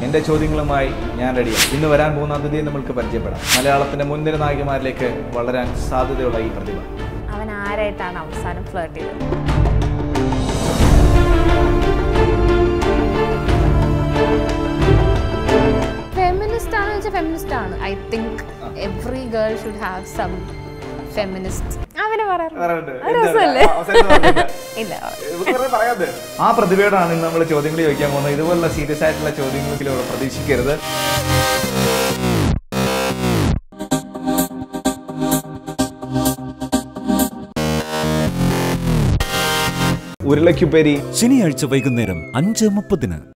എൻ്റെ ചോദ്യങ്ങളുമായി ഞാൻ റെഡിയാണ് ഇന്ന് വരാൻ പോകുന്ന അതിഥിയെ നമ്മൾക്ക് പരിചയപ്പെടാം മലയാളത്തിൻ്റെ മുൻനിര നായികമാരിലേക്ക് വളരാൻ സാധ്യതയുള്ള ഈ പ്രതിഭ അവൻ ആരായിട്ടാണ് അവസാനം ഫ്ലേർട്ട് ചെയ്തത് ഫെമിനിസ്റ്റ് ആണോ ചോദിച്ചാൽ ഫെമിനിസ്റ്റ് ആണ് I think every girl should have some feminist അവനെ പറയാറുണ്ട് അത് രസമല്ലേ ഇല്ല ആ പ്രതിഭയോടാണ് ഇന്ന് നമ്മൾ ചോദ്യങ്ങൾ ചോദിക്കാൻ പോകുന്നത് ഇതുപോലുള്ള സീരിയസ് ആയിട്ടുള്ള ചോദ്യങ്ങൾ പ്രതീക്ഷിക്കരുത് ഉരുളയ്ക്കുപേരി ശനിയാഴ്ച വൈകുന്നേരം അഞ്ച് മുപ്പതിന്